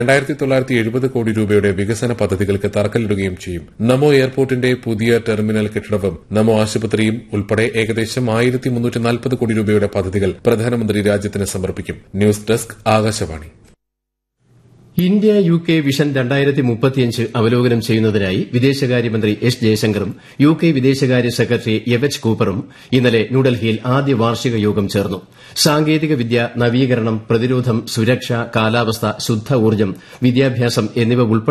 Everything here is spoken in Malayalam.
രണ്ടായിരത്തി തൊള്ളായിരത്തി എഴുപത് കോടി രൂപയുടെ വികസന പദ്ധതികൾക്ക് തറക്കല്ലിടുകയും ചെയ്യും നമോ എയർപോർട്ടിന്റെ പുതിയ ടെർമിനൽ കെട്ടിടവും നമോ ആശുപത്രിയും ഉൾപ്പെടെ ഏകദേശം ആയിരത്തി മുന്നൂറ്റി നാൽപ്പത് കോടി രൂപയുടെ പദ്ധതികൾ പ്രധാനമന്ത്രി രാജ്യത്തിന് സമർപ്പിക്കും news desk Akashvani India U K vision രണ്ടായിരത്തി മുപ്പത്തിയഞ്ച് അവലോകനം ചെയ്യുന്നതിനായി വിദേശകാര്യമന്ത്രി എസ് ജയശങ്കറും യു കെ വിദേശകാര്യ സെക്രട്ടറി എവച്ച് കൂപ്പറും ഇന്നലെ ന്യൂഡൽഹിയിൽ ആദ്യ വാർഷിക യോഗം ചേർന്നു സാങ്കേതിക വിദ്യ നവീകരണം പ്രതിരോധം സുരക്ഷ കാലാവസ്ഥ ശുദ്ധ ഊർജ്ജം വിദ്യാഭ്യാസം എന്നിവ ഉൾപ്പെടെ